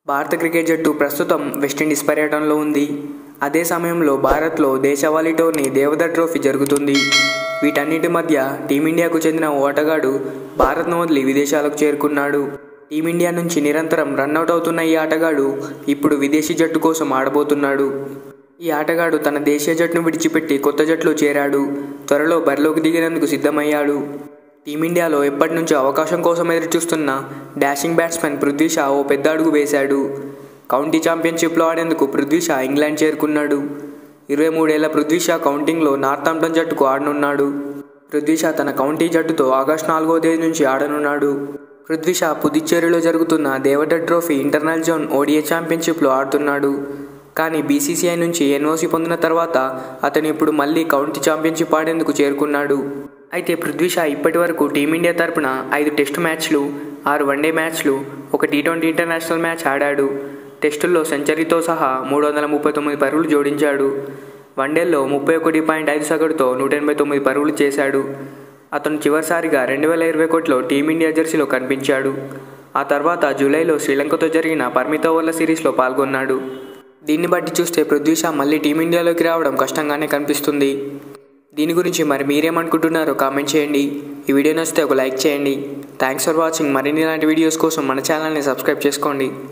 భారత క్రికెట్ జట్టు ప్రస్తుతం వెస్టిండీస్ పర్యటనలో ఉంది అదే సమయంలో భారత్లో దేశవాళీ టోర్నీ దేవదర్ ట్రోఫీ జరుగుతుంది వీటన్నిటి మధ్య టీమిండియాకు చెందిన ఓ ఆటగాడు భారత్ను వదిలి విదేశాలకు చేరుకున్నాడు టీమిండియా నుంచి నిరంతరం రన్అట్ అవుతున్న ఈ ఆటగాడు ఇప్పుడు విదేశీ జట్టు కోసం ఆడబోతున్నాడు ఈ ఆటగాడు తన దేశీయ జట్టును విడిచిపెట్టి కొత్త జట్టులో చేరాడు త్వరలో బరిలోకి దిగేందుకు సిద్ధమయ్యాడు టీమిండియాలో ఎప్పటి నుంచో అవకాశం కోసం ఎదురుచూస్తున్న డాషింగ్ బ్యాట్స్మెన్ పృథ్వీ షా ఓ పెద్ద అడుగు వేశాడు కౌంటీ ఛాంపియన్షిప్లో ఆడేందుకు పృథ్వీ షా ఇంగ్లాండ్ చేరుకున్నాడు ఇరవై మూడేళ్ల పృథ్వీ షా కౌంటింగ్లో నార్థాంప్టన్ జట్టుకు ఆడనున్నాడు పృథ్వీ షా తన కౌంటీ జట్టుతో ఆగస్టు నాలుగో తేదీ నుంచి ఆడనున్నాడు పృథ్వీ షా పుదుచ్చేరిలో జరుగుతున్న Deodhar trophy internal zone ODI ఛాంపియన్షిప్లో ఆడుతున్నాడు కానీ బీసీసీఐ నుంచి ఎన్ఓసి పొందిన తర్వాత అతను ఇప్పుడు మళ్ళీ కౌంటీ ఛాంపియన్షిప్ ఆడేందుకు చేరుకున్నాడు అయితే పృథ్వీ షా ఇప్పటి వరకు టీమిండియా తరపున ఐదు టెస్టు మ్యాచ్లు ఆరు వన్డే మ్యాచ్లు ఒక టీ ట్వంటీ ఇంటర్నేషనల్ మ్యాచ్ ఆడాడు టెస్టుల్లో సెంచరీతో సహా మూడు వందల ముప్పై తొమ్మిది పరుగులు జోడించాడు వన్డేల్లో ముప్పై ఒకటి పాయింట్ ఐదు సగటుతో నూట ఎనభై తొమ్మిది పరుగులు చేశాడు అతను చివరిసారిగా రెండు వేల ఇరవై ఒకటిలో టీమిండియా జెర్సీలో కనిపించాడు ఆ తర్వాత జూలైలో శ్రీలంకతో జరిగిన పరిమిత ఓవర్ల సిరీస్లో పాల్గొన్నాడు దీన్ని బట్టి చూస్తే పృథ్వీ షా మళ్ళీ టీమిండియాలోకి రావడం కష్టంగానే కనిపిస్తుంది దీని గురించి మరి మీరేమనుకుంటున్నారో కామెంట్ చేయండి ఈ వీడియో నచ్చితే ఒక లైక్ చేయండి థ్యాంక్స్ ఫర్ వాచింగ్ మరిన్ని ఇలాంటి వీడియోస్ కోసం మన ఛానల్ని సబ్స్క్రైబ్ చేసుకోండి